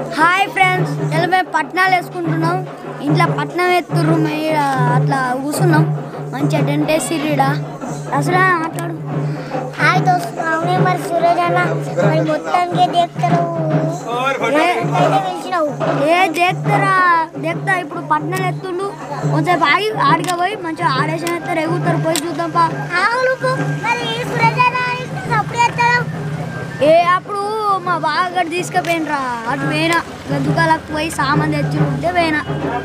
Hi friends ఇలా మేము పట్నాలు వేసుకుంటున్నాం ఇంట్లో పట్నం ఎత్తుర్రు మేము ఈడ అట్లా కూర్చున్నాం మంచిగా టెంట్ వేసి ఈడ అసలు మాట్లాడు హాయ్ దోస్తు అవునే మరి సురేష్ అన్న మరి మొత్తానికి దేక్తారు పిలిచినావు ఏ దేక్తారా దేక్తా ఇప్పుడు పట్నాలు ఎత్తుండు కొంచెం ఆగి ఆడిగా పోయి మంచిగా ఆడేసిన ఎత్తారు ఎగుతారు పోయి చూద్దాం పా అవును మరి సురేష్ అన్న అప్పుడు ఎత్తారు ఏ అప్పుడు మా బాగా తీసుకుపోయినరా అటు పోయినా గద్దుకాలకు పోయి సామాన్ తెచ్చి ఉంటే పోయినా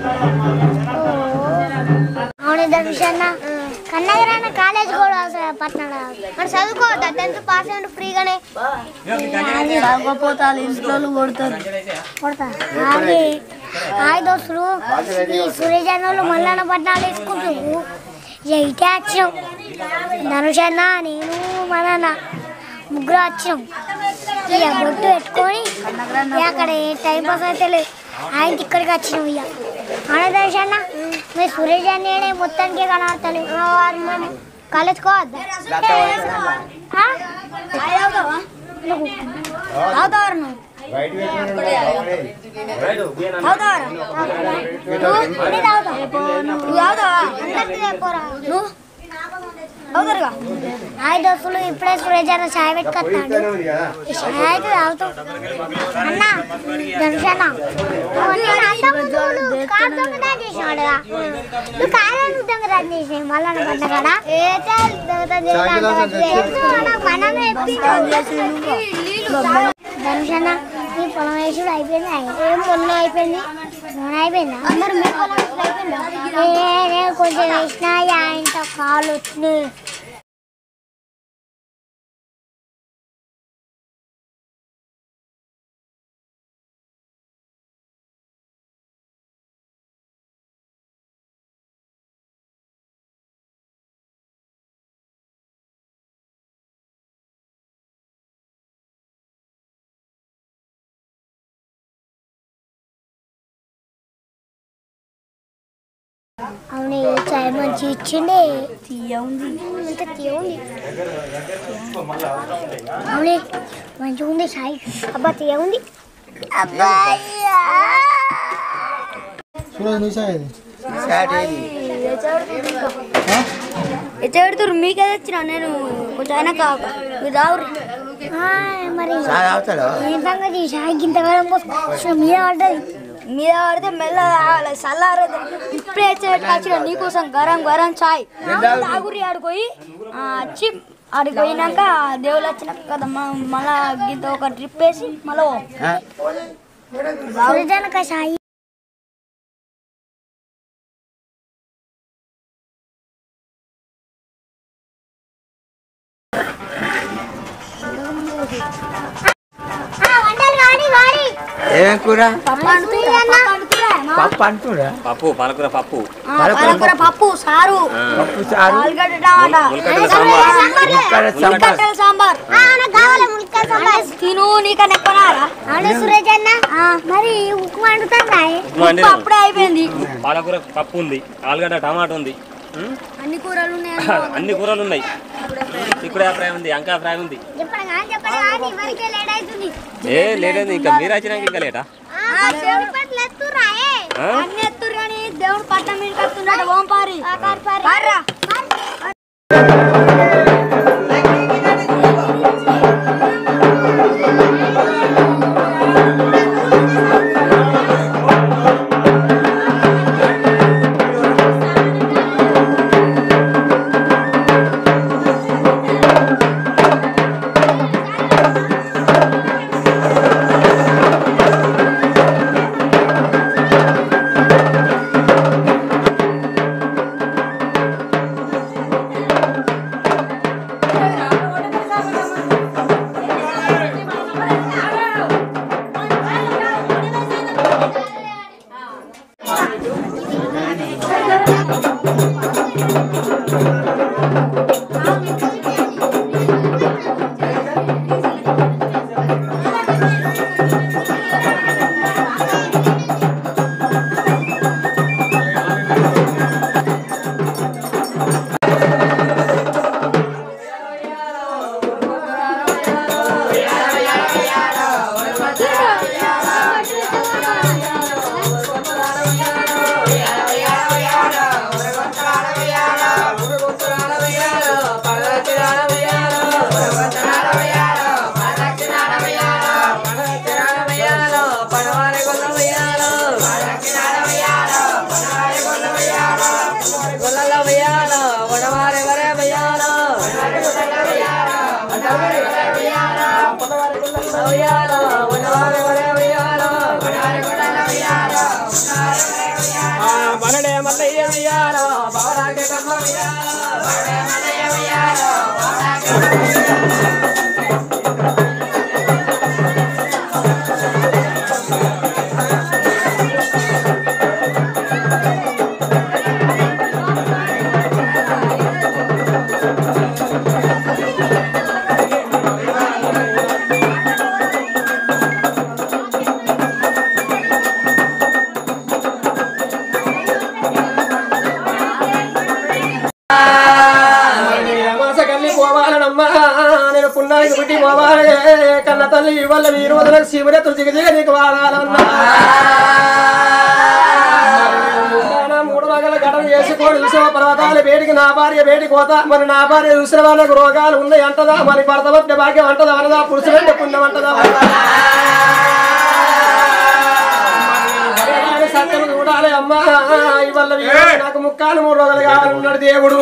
అవును ధనుష్ అన్న కన్నగర్ అన్న కాలేజ్ కూడా పట్నాడు మరి చదువుకోవద్దా టెన్త్ పాస్ అయ్యి ఫ్రీగానే చదవకపోతే ఇంట్లో కొడతారు కొడతా హాయ్ హాయ్ దోస్తులు ఈ సురేష్ అన్న వాళ్ళు మల్లన్న పట్నాలు వేసుకుంటారు ఇక ఇటే వచ్చినాం ధనుష్ అన్న నేను మన అన్న ముగ్గురు వచ్చినాం ఇక బొట్టు పెట్టుకొని ఇక అక్కడ ఏ టైం పాస్ అయితే లేదు ఆయన ఇక్కడికి వచ్చినాం ఇక అవునా ధనుష్ అన్న మీరు సురేష్ అన్న మొత్తానికి కనబడతలేదు కాలేజ్ కోవద్దా ఆ? తాగుతావారు నువ్వు తాగుతావారా నువ్వు అన్నీ తాగుతావు. నువ్వు తాగుతావా అందరికీ పోరా. నువ్వు తాగుతారుగా హాయ్ దోస్తులు ఇప్పుడే సురేష్ అన్న చాయ్ పెట్టుకొస్తాడు ఈ చాయ్ అయితే తాగుతాం అన్న ధనుష్ అన్న నువ్వు నేను అంతకుముందు నువ్వు కారు దొంగతనం చేసినాడుగా. నువ్వు కారు ఎందుకు దొంగతనం చేసినావు? మళ్ళా నువ్వు పడ్డా కాడా? ఏ చాలు దొంగతనం చేయలేదు అంటావు. తెలుసు అన్న, మనమే ఎత్తిస్తాం. ధనుష్ అన్న నీ పొలం వేసుడు అయిపోయింది ఏం పొలం అయిపోయింది నూనె అయిపోయిందా మరి మీ పొలం వేసుడు అయిపోయిందా ఏ, నేను కొంచెం వేసినా ఇంత కాలు వచ్చినాయి అవును ఈ చాయ్ మంచి ఇచ్చిండే తీయ ఉంది అంత తీయ ఉంది అవునే మంచిగా ఉంది చాయ్ అబ్బా తీయ ఉంది సూరజ్ నీ సాయి ఎట్లా పెడుతురు మీకే తెచ్చిన నేను కొంచెం అయినా కాక మీరు తాగురు ఆ, మరి ఏం సంగతి ఈ చాయ్ గింతకాలం పోసుకొచ్చిన మీద పడ్డది మీద పడితే మెల్ల తాగాలి చల్లారదు ఇప్పుడే వచ్చిన నీకోసం గరం గరం చాయ్ తాగురి ఆడిపోయి ఆ, వచ్చి ఆడికి పోయినాక దేవుళ్ళు వచ్చినాక కదా మ- మళ్ళా గింత ఒక ట్రిప్ వేసి మళ్ళీ సూర్యజనక చాయ్ ఆ, వంటలు వాడి వాడి ఏం కూర పప్పు అంటురా, పప్పు అంటురా, మా. పప్పు అంటురా పప్పు పాలకూర పప్పు ఆ, పాలకూర పప్పు సారు పప్పు చారు ఆలుగడ్డ టమాటా ఉల్లిగడ్డల సాంబార్ ముక్కల సాంబార్ ఉల్లిగడ్డల సాంబార్ ఆ, నాకు కావాలి ములక్కాయ సాంబార్ తిను నీకన్నా ఎక్కువనారా అవును సురేష్ అన్న మరి ఉప్పు వండుతుందా ఉప్మా అండి ఉప్పు అప్పుడే అయిపోయింది పాలకూర పప్పు ఉంది ఆలుగడ్డ టమాటా ఉంది ఉం? అన్ని కూరలు ఉన్నాయి అన్ని కూరలు ఉన్నాయి చిక్కుడుకాయ ఫ్రై ఉంది అంకాయ ఫ్రై ఉంది చెప్పండి కానీ చెప్పండి కానీ ఇవరికే లేట్ అవుతుంది ఏ లేదండి ఇంకా మీరు వచ్చినాక ఇంకా లేటా ఆ, దేవుడి పట్ల ఎత్తురా, ఏ. ఆ? అన్ని ఎత్తురు కానీ దేవుడు పట్టం మీద కత్తున్నాడు ఓంపారి ఆ, పారు, పారు. పార్రా. గర్భానికి పుట్టి పోవాలి కన్న తల్లి ఇవాళ మీరు వదలకు శివరెత్తు దిగదిగ నీకు వాడాలన్నా మూడు రకాల ఘటన చేసుకోని చూసిన పర్వతాలు వేడికి నా భార్య వేడి కోత మరి నా భార్య చూసిన వాళ్ళకు రోగాలు ఉన్నాయి అంటదా మరి భర్త పట్టిన భాగ్యం అంటదా అనదా పురుషులు అంటే పుణ్యం అంటదా మరి సత్యం చూడాలి అమ్మా ఇవల్ల నాకు ముక్కాలు మూడు రోజులు కావాలన్నాడు దేవుడు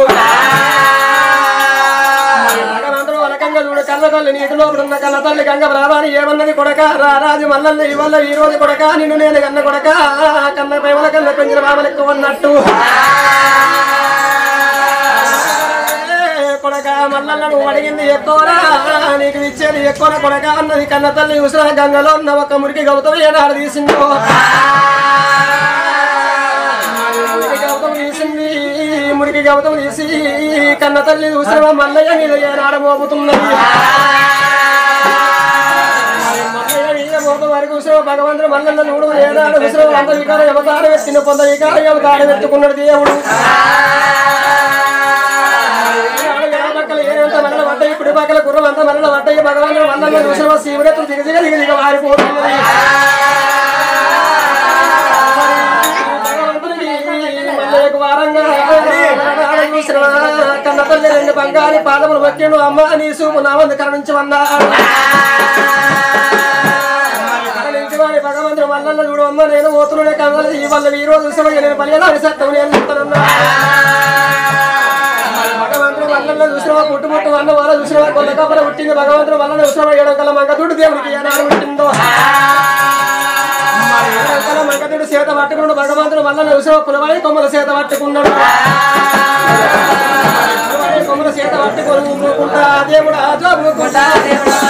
భగవంతుడు వలకంగా చూడు కన్న తల్లి నీటి లోపల ఉన్న కన్న తల్లి గంగ రావాని ఏమన్నది కొడక రారాజు మల్లల్ని ఇవల్ల ఈ రోజు కొడక నిన్ను నేను కన్న కొడక కన్న ప్రేమల కన్న పెంచిన బాబలెక్కు ఉన్నట్టు కొడక మల్లన్న నువ్వు అడిగింది ఎక్కువరా నీకు ఇచ్చేది ఎక్కువ కొడక అన్నది కన్న తల్లి ఉసిరా గంగలో ఉన్న ఒక మురికి గౌతమి ఏనాడు తీసిందో మురికి గౌతమి తీసింది మురికి గౌతమి తీసి కన్న తల్లి ఉసిరా మల్లయ్య మీద ఏనాడు మోపుతున్నది మల్లయ్య మీద మోపు వరకు ఉసిరా భగవంతుడు మల్లన్న చూడు ఏనాడు ఉసిరా అంత వికారం అవతారం ఎత్తిన పొంద వికారం అవతారం ఎత్తుకున్నాడు దేవుడు పక్కల ఏనంత మరల పడ్డాయి కుడి పక్కల గుర్రం అంతా మరల పడ్డాయి భగవంతుడు మల్లన్న చూసిన శివుడెత్తు దిగ దిగ దిగ దిగ వారిపోతున్నది భగవంతుడికి మల్లయ్యకు వారంగా చూసిన కన్న తల్లి రెండు బంగారి పాదములు మొక్కిండు అమ్మ నీ సూపు నా వంద కరుణించమన్నాడు కరుణించమని భగవంతుడు మల్లన్న చూడు అమ్మ నేను పోతున్నాడే కన్నది ఈ వల్ల ఈ రోజు చూసిన నేను పర్యాలని సత్యం నేను చెప్తానన్నా భగవంతుడు వల్ల చూసినవా పుట్టుముట్టు వల్ల వాళ్ళ చూసినవా కొల్ల కప్పల పుట్టింది భగవంతుడు వల్ల చూసినవా ఏడొకల మంగతుడు దేవుడికి ఏనాడు పుట్టిందో ఏడొకల మంగతుడు చేత పట్టుకున్నాడు భగవంతుడు వల్ల చూసినవా పులవాడి కొమ్మల చేత పట్టుకున్నాడు పులవాడి కొమ్మల చేత పట్టుకొని ఊరుకుంటా దేవుడా జోగుకుంటా దేవుడా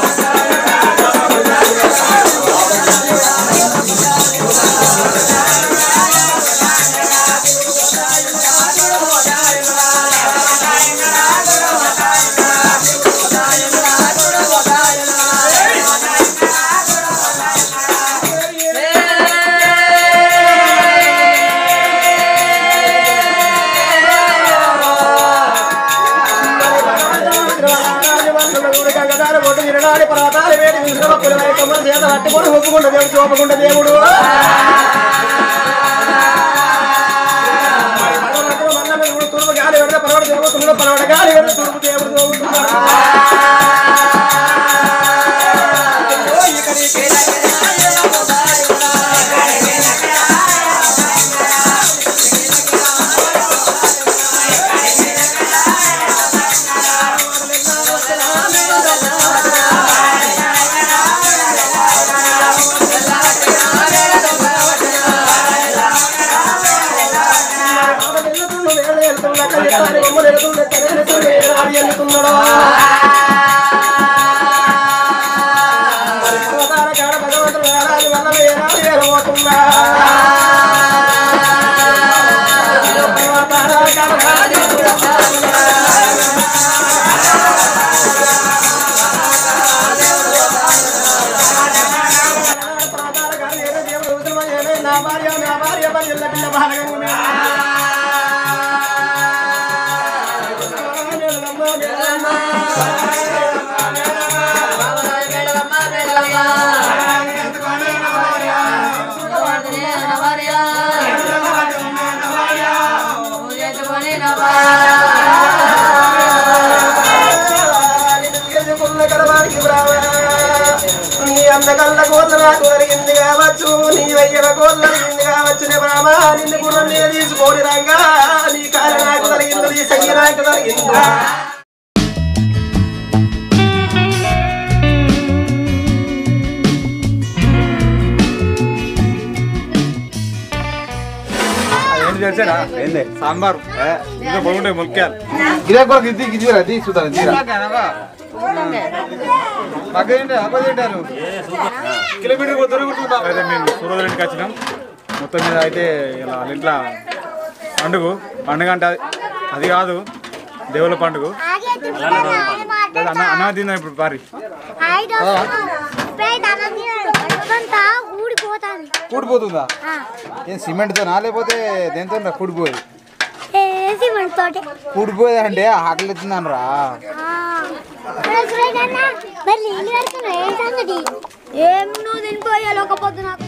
ఒప్పుకుంట దేవుడు చూపకుండా దేవుడు తూర్పు గాలి వెంట పరవడ దేవుడు పరవడ గాలి వెంట తూర్పు దేవుడు చూపుతున్నాడు నా భార్య నా భార్య భార్య పిల్ల భార్య నీ అందగల్ల కోత నాకు కలిగింది కావచ్చు నీ వెయ్యల కోత కలిగింది కావచ్చు నీ బ్రాహ్మ నిన్ను గుర్రం మీద తీసుకోని రంగా నీ కాలు నాకు కలిగింది నీ సంగి నాకు కలిగింది ఏంటి తెలిసారా ఏంది సాంబార్ ఇంకా బాగుంటాయి ముఖ్యాలు గిరా కూడా గిద్ది గిద్దిరా తీ చూద్దాం తీరా పక్కన అబ్బా తింటారు కిలోమీటర్ దొరుకుతుందా అయితే మేము సూర్యోదయం ఇంటికి వచ్చినాం మొత్తం మీద అయితే ఇలా వాళ్ళ ఇంట్లో పండుగ పండుగ అంటే అది- అది కాదు దేవుళ్ళ పండుగ లేదా అన్న అన్న తిందాం ఇప్పుడు పారి ఊడిపోతాను కూడిపోతుందా ఏం సిమెంట్తో నా లేకపోతే దేంతో కూడిపోయేది సిమెంట్ తోటి కూడిపోయేది అంటే ఆకలి ఎత్తుందనరా ఆ, సురేష్ అన్న మరి నీళ్ళు కడుతున్నావు ఏం సంగతి ఏం నువ్వు తినిపోయాలి ఒక పొద్దు నాకు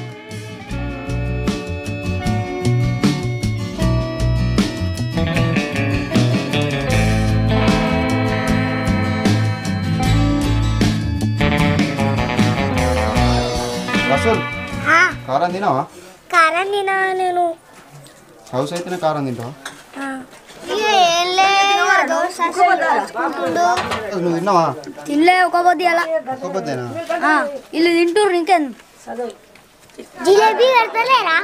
రసూల్ ఆ, కారం తినావా కారం తినా నేను హౌస్ అయితేనే కారం తింటావా ఆ. ఇక ఏం లేదు దోశ చేసుకుంటుండు. నువ్వు తిన్నావా తినలే ఒక పొద్దు అలా ఒక్కపోతేనా ఇల్లు తింటుర్రు ఇంకేం జిలేబీ పెడతలేరా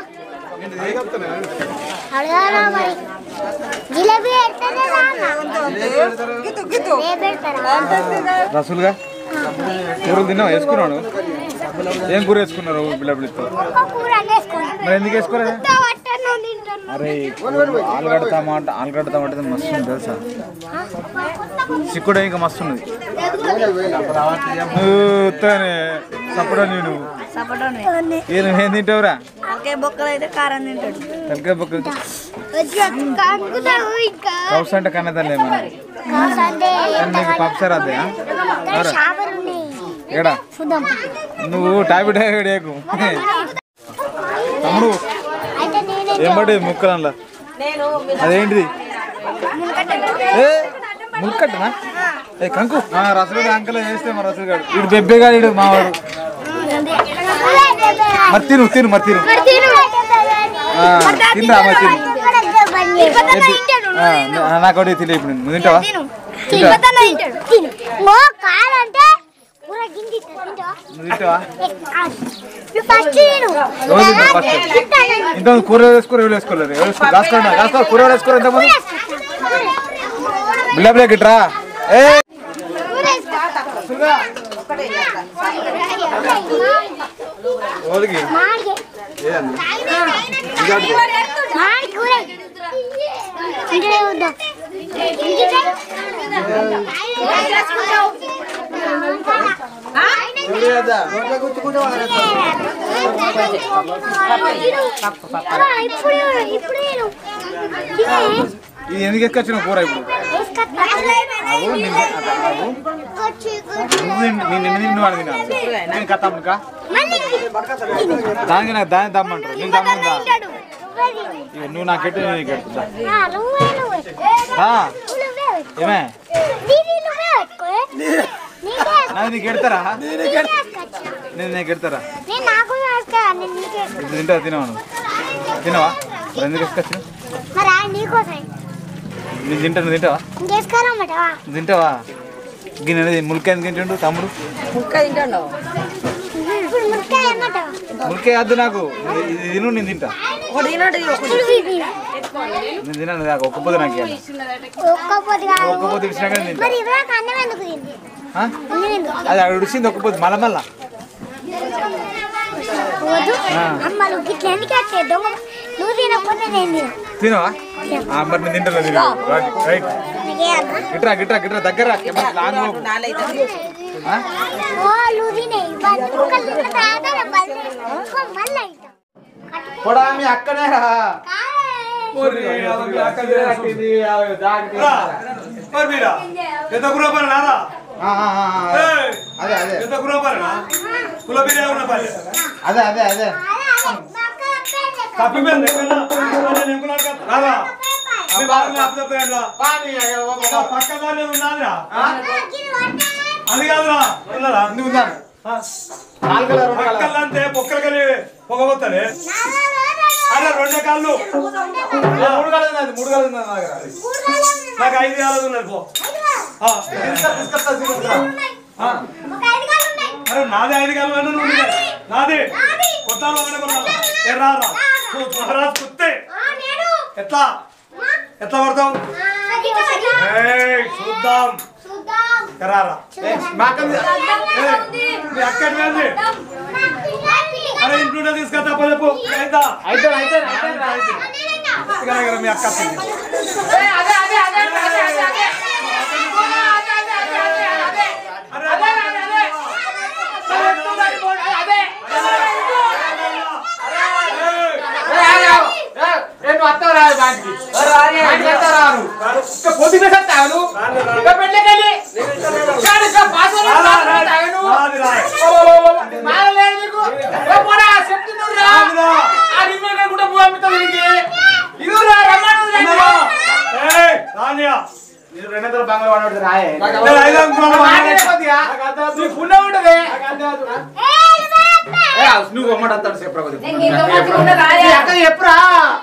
అడగాలా మరి జిలేబీ పెడతలేరా అన్న రేపు పెడతారా రసూలుగా కూరలు తిన్నావా వేసుకున్నాడు ఏం కూర వేసుకున్నారు బిల్లబిల్లితో ఒక్క కూర వేసుకోండి మరి ఎందుకు వేసుకోలేదు పట్టను తింటున్నా అరే ఆలుగడ్డ టమాట ఆలుగడ్డ టమాట మస్తు ఉంది తెలుసా చిక్కుడు ఇంకా మస్తు ఉన్నది ఉత్తనే సపోటా నేను ఏం ఏం తింటావురా ఒకే బొక్కలు అయితే కారం తింటాడు తలకాయ బొక్క కంకుతావు ఇంకా కౌస్ అంటే కన్నదాన్ని ఏమన్నా సండే కానీ నీకు పప్సారు అదే షాపర్ ఉన్నాయి ఏడా చూద్దాం నువ్వు టాబ్లెట్ ఏకు తమ్ముడు అయితే నేనే ఏం పడ్డది ముక్కలల్లా అదేంటిది ఏ ముక్కట్టనా ఏ కంకు ఆ, రసలుడు అంకల్ వేస్తే మా రసలు గాడు ఇడు బెబ్బే గాడు ఇడు మావాడు మరి తిను తిను మరి తిను ఆ, తినరా మరి తిను ఆ, నా- నాకు ఒకటి తెలియ ఇప్పుడు నువ్వు తింటావా ఓ కాలంటే ఊర గిండి తింటావా నువ్వు తింటావా ఫస్ట్ నేను ఎవరు తింటారు ఫస్ట్ ఇంత కూర వేసుకోరు ఎవరు వేసుకోలేరు ఎవరు వేసుకోరు రాసుకోండి రాసుకో కూర వేసుకోరు ఎంతమంది బిల్లా బిల్లా గిట్రా ఏ ఓదికి మాడికి మాడి కూర ఇదే వద్దాం ఇప్పుడు ఇప్పుడు నేను ఇది ఎందుకు ఎక్కొచ్చిన కూర ఇప్పుడు అవు, నిన్ను- అవు, నువ్వు తిన్- నేను నిన్ను తిన్ను అని తిన్నాను నేను కథమ్ముకా దానికి నాకు దాని దమ్మంటారు నేను దమ్ముందా ఇక నువ్వు నాకు ఎట్టు నేను నీకు ఎట్టు. దా. ఆ, ఏమే నాకు నీకు ఎడతారా నేను నీకు ఎడతారా నేను నాకు వేస్తా నేను నీకే ఇప్పుడు తింటావా తినవా నువ్వు తినవా మరి ఎందుకు వేసుకొచ్చిన మరి ఆ నీకోసం నేను తింటా నువ్వు తింటావా ఇంకేసుకోరమ్మటవా నువ్వు తింటావా గిన్నె ముల్క ఎందుకు తింటుండు తమ్ముడు ఇప్పుడు ముక్కాయ అన్నటవా ముల్కే వద్దు నాకు ఇది ఇది తిను నేను తింటా ఇప్పుడు ఇది నేను తిన్నాను నాకు ఒక్క పొద్దు నాకు ఇవ్వాలి. ఒక్క పొద్దు కాదు ఒక్క పొద్దు ఇచ్చినాక నేను తింటా మరి ఇవ్వక అన్నం ఎందుకు తింది ఆ? అన్నం ఎందుకు అది అక్కడ ఉడిసింది ఒక్క పొద్దు మళ్ళా మళ్ళా వద్దు అమ్మ నువ్వు గిట్ల ఎందుకు వచ్చే దొంగ నువ్వు తినకపోతే నేను తిన తినవా ఆ, మరి నేను తింటాను తిను రైట్, రైట్ నీకే అన్న గిట్రా గిట్రా గిట్రా దగ్గర రా. కెమెరా లాంగ్ పోకు. ఆ? ఓ నువ్వు తినే ఇవన్నీ ముక్కలు తిన్న తర్వాత నేను బయట ఇంకో మళ్ళీ ఇద్దాం. కూడా మీ అక్కనే రా ఎంత గురపని నాదా ఆ, ఆ, ఆ, ఆ. అదే అదే ఎంత గురపనినా కుల బిర్యానీ ఉన్న పని అదే అదే అదే తప్పిపోయింది ఎక్కడన్నా? అదే నేను కూడా అడగను. రాదా మీ బాగా అర్థమైందా పక్క దాని ఉన్నాదిరా అది కాదురా ఉన్నదా పక్కలంటే పొక్కలకెళ్ళి పొగబోతుంది అరే రెండే కాళ్ళు మూడు కాలేదు నాది, మూడు కాలేదు నాది నా దగ్గర. నాకు ఐదు కాళ్ళు ఉన్నది పో ఆ. ఆ. అరే నాది ఐదు కాళ్ళు అంటే నువ్వు ఉండే. నాది కొట్టాలో ఒకటే కొట్టాలా? ఏ రారా నువ్వు మహారాజ్ కుత్తే ఎట్లా ఎట్లా పడతావు ఏయ్, చూద్దాం ఎరారా ఏయ్, మీ అక్క ఎట్లా అరే ఇంట్లో తీసుకొస్తా చెప్పు అయితే మీ అక్క వచ్చింది. పొద్దున సత్తావు రాను, రాను. పెళ్ళకెళ్ళి నువ్వు అమ్మడు వస్తాడు చెప్పరా కొద్దిగా. నేను ఇంత మంచిగా ఉన్నా కాదే. ఈ అక్క చెప్పురా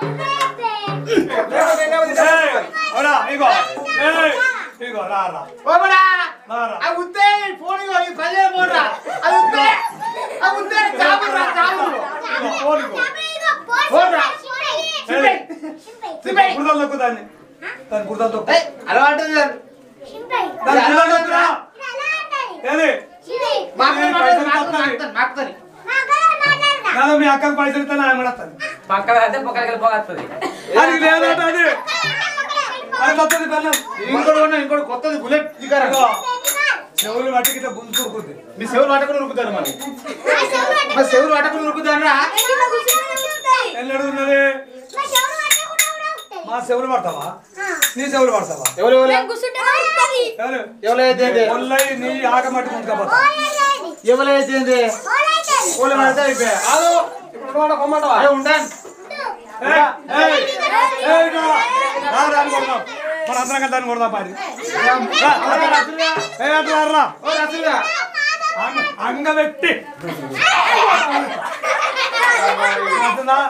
ఏయ్, అవునా? ఇగో ఏయ్, ఇగో రా రా ఓమడా రా రా ఆ ఉత్తే ఈ ఫోన్ ఇగో ఈ పల్లె ఫోన్ రా అది ఉత్తే ఆ ఉత్తే చాపురు రా చాపురు ఇగో, ఫోన్ ఇగో. ఫోన్ రా ఏయ్, బురదలో తొక్కు దాన్ని దాని బురదలో తొక్కు ఏయ్, అలవాటు ఉంది దాన్ని. దాని బురదలో తొక్కురా ఏది మాకుతాను, మాకుతాను, మాకుతాను, మాకుతాను. కాదు మీ అక్కకు పైసలు ఇస్తే నా ఏమడతాను పక్కన అయితే పక్కన పోగొస్తుంది అది లేదట అది అది వస్తుంది బెల్లం ఇంకోటి ఉన్నా ఇంకోటి కొత్తది బుల్లెట్ దిగారా ఇగో, చెవులు మట్టికి గుంజు కొడుకుద్ది మీ చెవులు పట్టకుండా ఉరుకుతాను మరి మరి చెవులు పట్టకుండా ఉరుకుతాను రా ఎల్లడు ఉన్నది మా చెవులు పడతావా నీ చెవులు పడతావా ఎవరు ఎవరు ఎవరు ఎవరైతే ఒళ్ళై నీ ఆక మట్టి ముందుకపోతా ఎవరైతే ఒళ్ళు పడితే అయిపోయా అదో ఇప్పుడు కొమ్మాట కొమ్మంటావా ఉంటాను ఏయ్, ఏయ్, ఏయ్, ఇట్లా రా. రా, రా, అని కొడదాం. మన అందరం కలిసి దాన్ని కొడదాం పారి రా, రా, రా. ఏయ్, అట్లా రా. ఓ రసులుగా అంగ- అంగబెట్టి అర్థందా?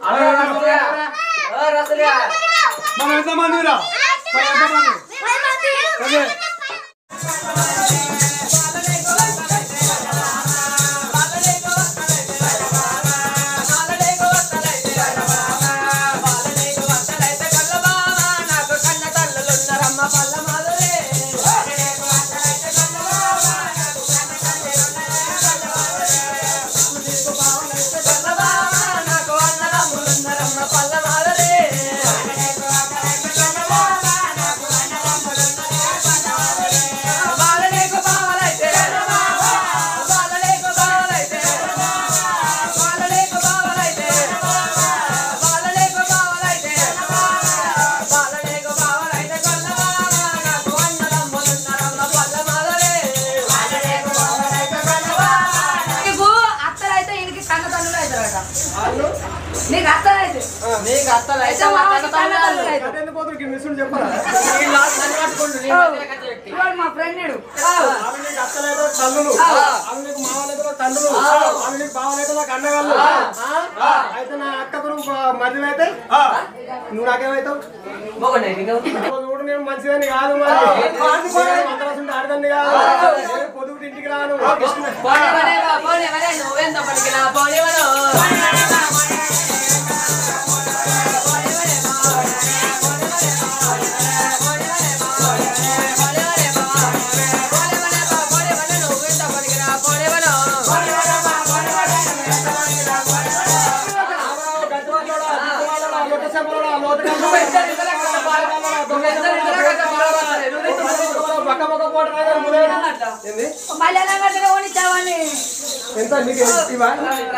మనం ఎంతమంది రా మనం ఎంతమంది అదే. నీకు అత్తలైతే ఈయనకి కన్న తల్లులు అవుతారట నీకు అత్తలైతే నీకు అత్తలు అయితే అయితే మా వాడికి కన్న తల్లులు అవుతారు అటు ఎందుకు పోతురు? ఈ మిషన్ చెప్పరా ఇవాడు మా ఫ్రెండ్ ఆమె నీకు అత్తలైతే తల్లులు ఆమె నీకు మామలైతే తండ్రులు ఆమె నీకు బావలైతే నాకు అన్నగాళ్ళు ఆ? అయితే నా అక్కకు నువ్వు మధ్య అయితే నువ్వు నాకేమవుతావు చూడు నేను మంచిదని కాదు మరి మంత్రాసుంటే ఆడదాన్ని కాదు నేను పొదుగు ఇంటికి రాను నువ్వెంత పలికినా పోనివను మళ్ళీ ఎలా కట్టిన ఓనిచ్చావని ఎంత నీకు ఇవా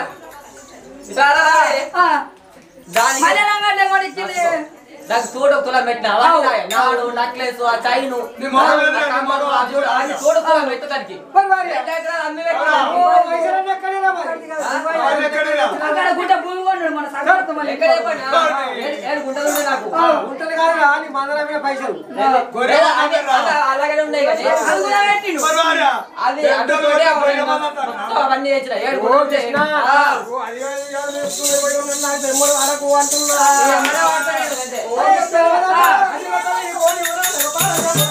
దానికి మళ్ళీ ఎలా కట్టిన ఓనిచ్చింది దానికి తోడు ఒక తులం పెట్టినా నాడు నక్లెస్ ఆ చైను నీ మొహం ఏంది? ఆ కమ్మలు, ఆ చూడు, అది తోడు తులం పెట్టు దానికి ఎట్లయితే అమ్మి పెట్టినా. అక్కడ గుట్ట భూమి కొన్నాడు మన సంగతి మళ్ళీ ఎక్కడ చెప్పండి? ఆ, ఏడు- ఏడు గుంటలు ఉన్నాయి నాకు ఉంటది కాదురా నీ మందరమైన పైసలు లేదా అదే- అదే అలాగే ఉన్నాయి కానీ అది కూడా పెట్టిండు అది అడ్డుతోటే మొత్తం అవన్నీ తెచ్చిన ఏడు ఓ గుంటలు కృష్ణ ఉంటాయి. ఆ, ఓ అది కాదు, ఇది కాదు, నేర్చుకునే పోయి ఉన్నా, నాకు తెమ్మలు అరకు అంటున్నా ఈ అమ్మనే వాడతాడు అంతే. ఓ చెప్తా కదా, అది పట్టాలి, ఈ కోడి ఇవ్వరా, రూపాయలు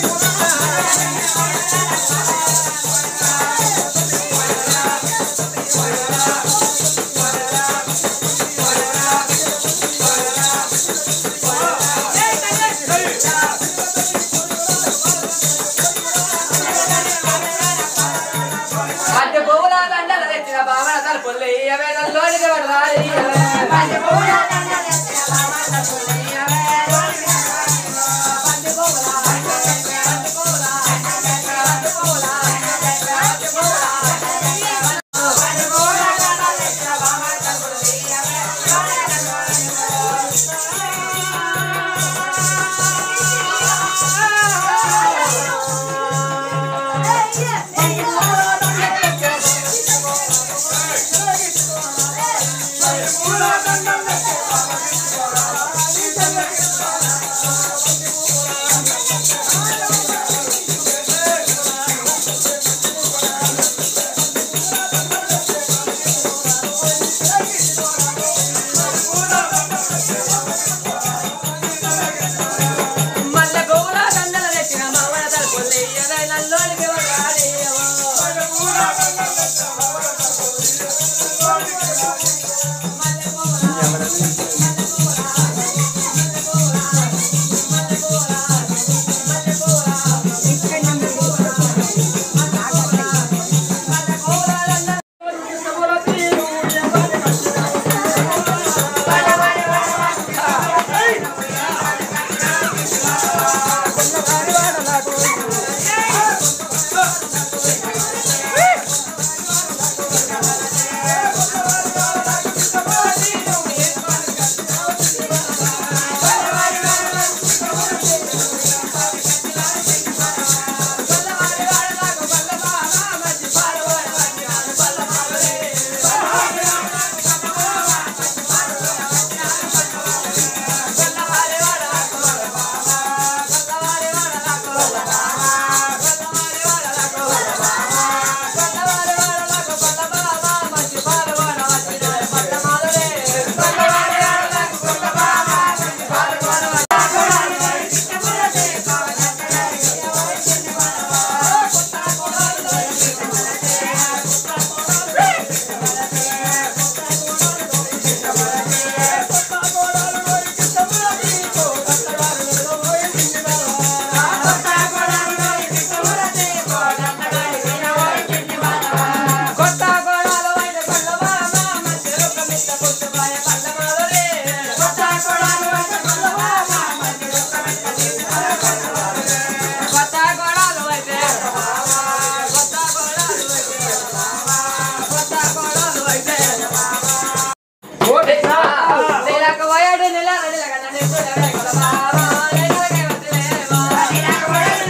మధ్య పువ్వుల దండలు తెచ్చిన బామన తలుపులు ఇయ్యవే నల్లోనికి పడదాయి మధ్య పువ్వుల దండలు తెచ్చిన బామన తలుపులు ఇయ్యవే మధ్య పువ్వుల మధ్య పువ్వుల మధ్య పువ్వుల మధ్య పువ్వుల మధ్య పువ్వుల దండలు తెచ్చిన బామన తలుపులు ఇయ్యవే ఆ మల్ల గోల దండల తెచ్చిన మామన తలుపులు ఎగై నల్లోనికి వగాడేయవో. కొత్త గోడాలు వైన కొల్లవామ మంచి రూపమిత్త పుట్టుబాయ పల్లమాలరే కొత్త గోడాలు వైన కొల్లవామ మంచి రూపమిత్త పుట్టుబాయ పల్లమాలరే కొత్త గోడాలు వైన కొత్త గోడాలు వైన కొత్త గోడాలు వైన నెలకు పోయాడు నెల నెలగా నన్ను చూడవే కొల్లవామ నెలకే వదిలేవా నెలకు పోయాడు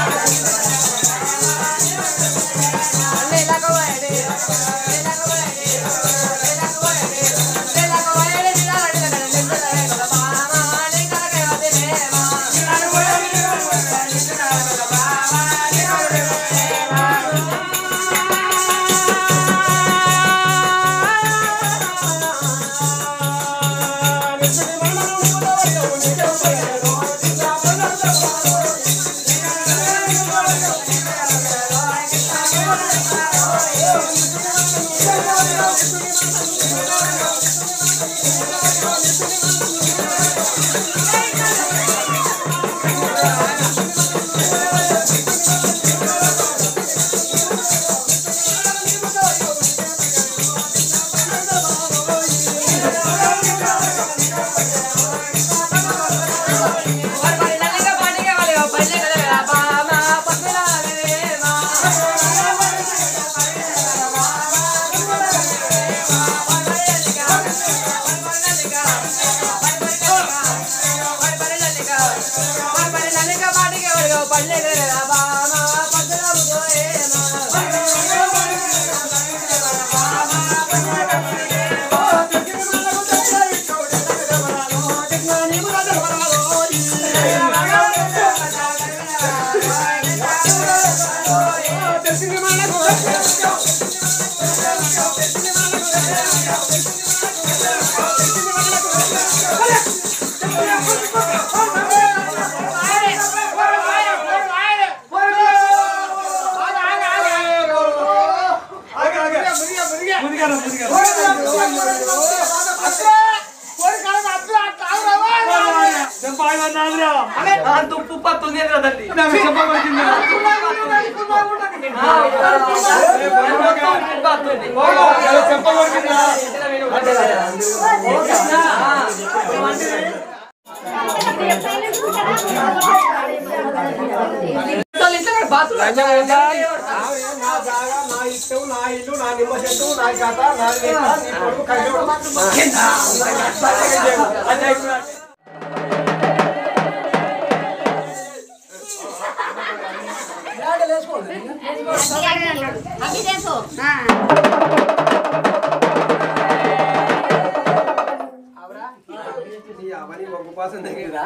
నెలకు పోయాడు నెలకు పోయాడు నెలకు పోయాడు నెలకు పోయాడు నెల నెలగా నన్ను చూడవే కొల్లవామ నెలకే వదిలేవా నెలకు పోయాడు నెలకు చూడవే కొల్లవామ నెలకే వదిలేవా తుప్పు పత్తుంది కదండి నా జాగా నా ఇష్టం నా ఇల్లు నా నిమ్మ చెట్టు నా కథ నా లెక్క, నీ కొడుకు కైలోడు. నీ అవని ఒక్క పాసం దగ్గర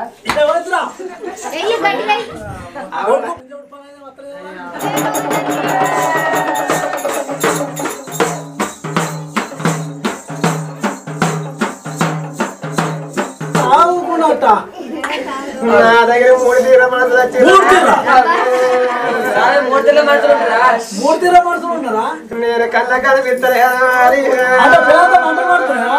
అట్ట నా దగ్గర మూడు తీర మనసులు వచ్చి మూడు తీరా? మూడు తెల్ల మనుషులు ఉంటారా మూడు తీర మనుషులు ఉన్నారా నేను కళ్ళ కనిపిస్తలే అంటే పేద మంట పడుతున్నాయా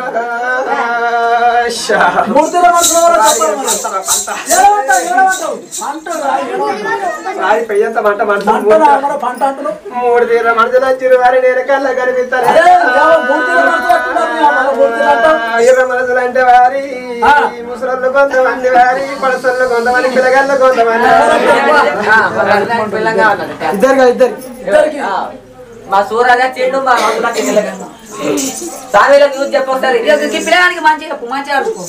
మూడు తీర మనుషులు ఎవరో చెప్పాలి మరి. ఏడవంటావు, ఏడవంటావు? పంటరా, ఏడవంటావు? అది పెయ్యంత మంట మనసు పంటరా, మన పంట అంటున్నావు? మూడు తీర మనసులు వచ్చిరు వారి నేను కళ్ళ కనిపిస్తలే అరే, ఏవో మూడు తీర మనుషులు అంటున్నారు, నీ అమ్మ మూడు తీర అంటావు? ఇరవై మనసులు అంటే వారి ఆ. ముసలు కొంతమంది వారి పడసలు కొంతమంది పిల్లగాళ్ళు కొంతమంది పిల్లంగా ఉన్నది ఇద్దరుగా ఇద్దరు ఇద్దరికి ఆ, మా సూరాజా చెండు మా మందుల సామీలో న్యూస్ చెప్పొస్తారు ఈ పిల్లగానికి మంచిగా చెప్పు మంచిగా అడుకో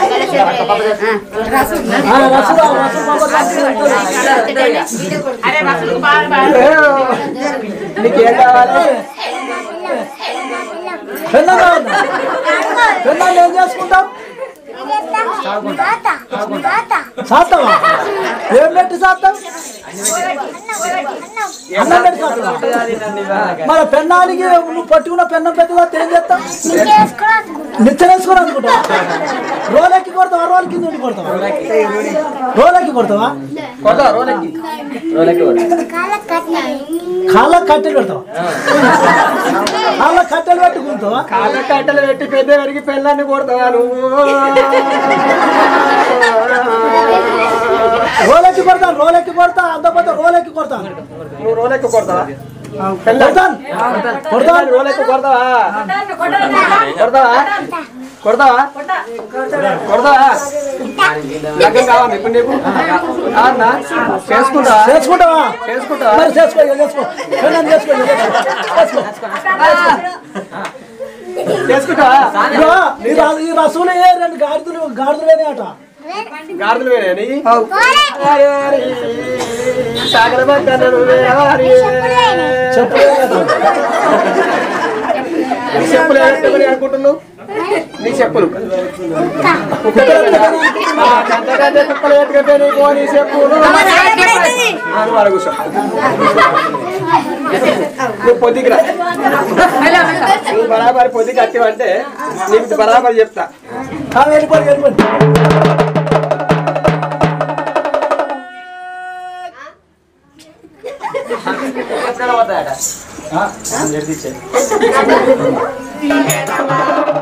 ఆ, రసులు, రసులు పంపొద్దు. అరే రసులు బాగా నీకేం కావాలి పెన్నగా ఉందా పెన్నాన్ని ఏం చేసుకుంటాం సాత్తావా ఏం పెట్టి సాత్తాం అన్నం పెట్టి సాత్తావా మన పెన్నానికి నువ్వు పట్టుకున్న పెన్నం పెద్దగా ఏం చేస్తాం నిత్యం వేసుకొని అనుకుంటా రోలెక్కి కొడతావా రోల్ కింద ఉండి కొడతావా రోలెక్కి కొడతావా కొడతావా రోలెక్కి కాళ్ళకి కట్టెలు పెడతావా కాళ్ళకి కట్టెలు పెట్టి గుంతావా కాళ్ళ కట్టెలు పెట్టి పెద్ద వరకు పెళ్ళాన్ని కొడతావా నువ్వు రోలెక్కి కొడతాను రోలెక్కి కొడతా అంతపోతే రోలెక్కి కొడతాను నువ్వు రోలెక్కి కొడతావా కొడతాను కొడతాను రోలెక్కి కొడతావా కొడతావా కొడతావా కొడతావా లగ్గం కావాలి ఇప్పుడు నీకు కావన్నా చేసుకుంటావా చేసుకుంటావా చేసుకుంటావా మరి చేసుకో ఇక చేసుకో పెళ్ళాన్ని చేసుకో ఇక చేసుకో చేసుకో చేసుకుంటావా ఇదిగో, ఈ రా- ఈ రసూలు ఏ రెండు గాడిదలు గాడిదలేనే అట గాడిదలు వేరే సాగర పక్కన నువ్వే వారి. చెప్పలేదు కదా నీ చెప్పులు ఏమిటి అనుకుంటున్నావు నీ చెప్పులు ఆ, గంటకంటే కుక్కలు ఎత్తుకుంటే నీకు నీ చెప్పులు ఆ, నువ్వు ఆడ కూర్చో నువ్వు పొద్దుకి రా నువ్వు బరాబరి పొద్దుకి వచ్చావంటే నీకు బరాబరి చెప్తా ఆ, వెళ్ళిపోయి వెళ్ళిపోయి ఎప్పుడైనా పోతాయట ఆ,